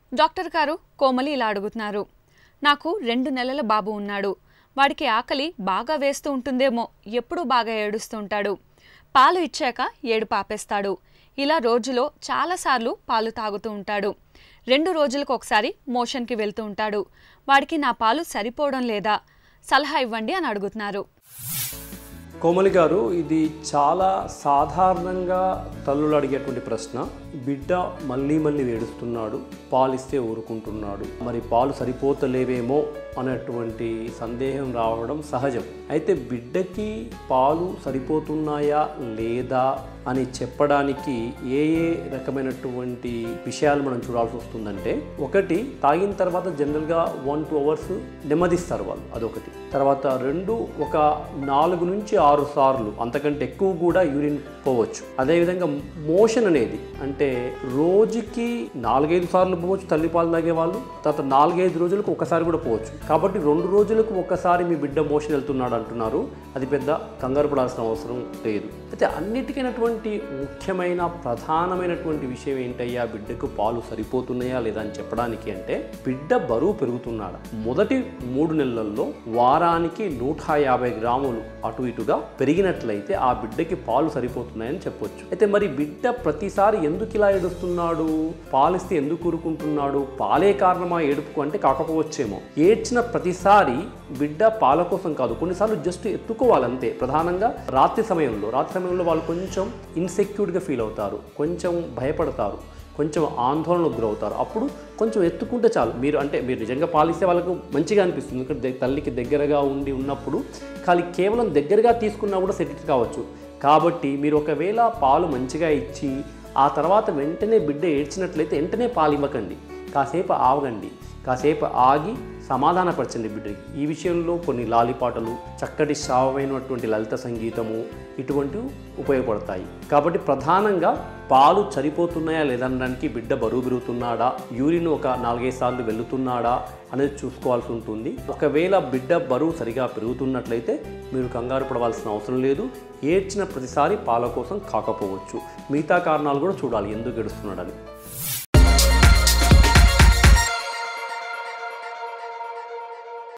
doctor గారు కోమలి ఇలా అడుగుతున్నారు నాకు రెండు నెలల బాబు ఉన్నాడు వాడికి ఆకలి బాగా వేస్తూ ఉంటుందేమో ఎప్పుడూ బాగా ఏడుస్తూ ఉంటాడు పాలు ఇచ్చాక ఏడు పాపేస్తాడు ఇలా రోజులో చాలాసార్లు పాలు తాగుతూ ఉంటాడు రెండు రోజులకు ఒకసారి మోషన్కి వెళ్తూ ఉంటాడు వాడికి నా పాలు సరిపోవడం లేదా సలహా ఇవ్వండి అని అడుగుతున్నారు కోమలి గారు ఇది చాలా సాధారణంగా తల్లులు అడిగేటువంటి ప్రశ్న బిడ్డ మళ్ళీ మళ్ళీ ఏడుస్తున్నాడు పాలిస్తే ఊరుకుంటున్నాడు మరి పాలు సరిపోతలేవేమో అనేటువంటి సందేహం రావడం సహజం అయితే బిడ్డకి పాలు సరిపోతున్నాయా లేదా అని చెప్పడానికి ఏ ఏ రకమైనటువంటి విషయాలు మనం చూడాల్సి వస్తుందంటే ఒకటి తాగిన తర్వాత జనరల్గా వన్ టూ అవర్స్ నెమ్మదిస్తారు వాళ్ళు అదొకటి తర్వాత రెండు ఒక నాలుగు నుంచి ఆరు సార్లు అంతకంటే ఎక్కువ కూడా యూరిన్ పోవచ్చు అదేవిధంగా మోషన్ అనేది అంటే రోజుకి నాలుగైదు సార్లు పోవచ్చు తల్లిపాలు తాగే వాళ్ళు తర్వాత నాలుగైదు రోజులకు ఒకసారి కూడా పోవచ్చు కాబట్టి రెండు రోజులకు ఒకసారి మీ బిడ్డ మోషన్ వెళ్తున్నాడు అంటున్నారు అది పెద్ద కంగారు పడాల్సిన అవసరం లేదు అయితే అన్నిటికైనటువంటి ముఖ్యమైన ప్రధానమైనటువంటి విషయం ఏంటయ్యా బిడ్డకు పాలు సరిపోతున్నాయా లేదా అని చెప్పడానికి అంటే బిడ్డ బరువు పెరుగుతున్నాడా మొదటి మూడు నెలల్లో వారానికి నూట యాభై గ్రాములు అటు ఇటుగా పెరిగినట్లయితే ఆ బిడ్డకి పాలు సరిపోతున్నాయని చెప్పొచ్చు అయితే మరి బిడ్డ ప్రతిసారి ఎందుకు ఇలా ఏడుస్తున్నాడు పాలిస్తే ఎందుకు ఊరుకుంటున్నాడు పాలే కారణమా ఏడుపుకు అంటే కాకపోవచ్చేమో ఏడ్చిన ప్రతిసారి బిడ్డ పాల కోసం కాదు కొన్నిసార్లు జస్ట్ ఎత్తుకోవాలంతే ప్రధానంగా రాత్రి సమయంలో రాత్రి సమయంలో వాళ్ళు కొంచెం ఇన్సెక్యూర్డ్గా ఫీల్ అవుతారు కొంచెం భయపడతారు కొంచెం ఆందోళనకు గురవుతారు అప్పుడు కొంచెం ఎత్తుకుంటే చాలు మీరు అంటే మీరు నిజంగా పాలిస్తే వాళ్ళకు మంచిగా అనిపిస్తుంది ఎందుకంటే ద- తల్లికి దగ్గరగా ఉండి ఉన్నప్పుడు కానీ కేవలం దగ్గరగా తీసుకున్నా కూడా సెటిల్ కావచ్చు కాబట్టి మీరు ఒకవేళ పాలు మంచిగా ఇచ్చి ఆ తర్వాత వెంటనే బిడ్డ ఏడ్చినట్లయితే వెంటనే పాలు ఇవ్వకండి కాసేపు ఆగండి కాసేపు ఆగి సమాధానపరచండి బిడ్డకి ఈ విషయంలో కొన్ని లాలిపాటలు చక్కటి శ్రావమైనటువంటి లలిత సంగీతము ఇటువంటివి ఉపయోగపడతాయి కాబట్టి ప్రధానంగా పాలు సరిపోతున్నాయా లేదనడానికి బిడ్డ బరువు పెరుగుతున్నాడా యూరిన్ ఒక నాలుగైదు సార్లు వెళ్తున్నాడా అనేది చూసుకోవాల్సి ఉంటుంది ఒకవేళ బిడ్డ బరువు సరిగా పెరుగుతున్నట్లయితే మీరు కంగారు పడవలసిన అవసరం లేదు ఏడ్చిన ప్రతిసారి పాల కోసం కాకపోవచ్చు మిగతా కారణాలు కూడా చూడాలి ఎందుకు ఏడుస్తున్నాడని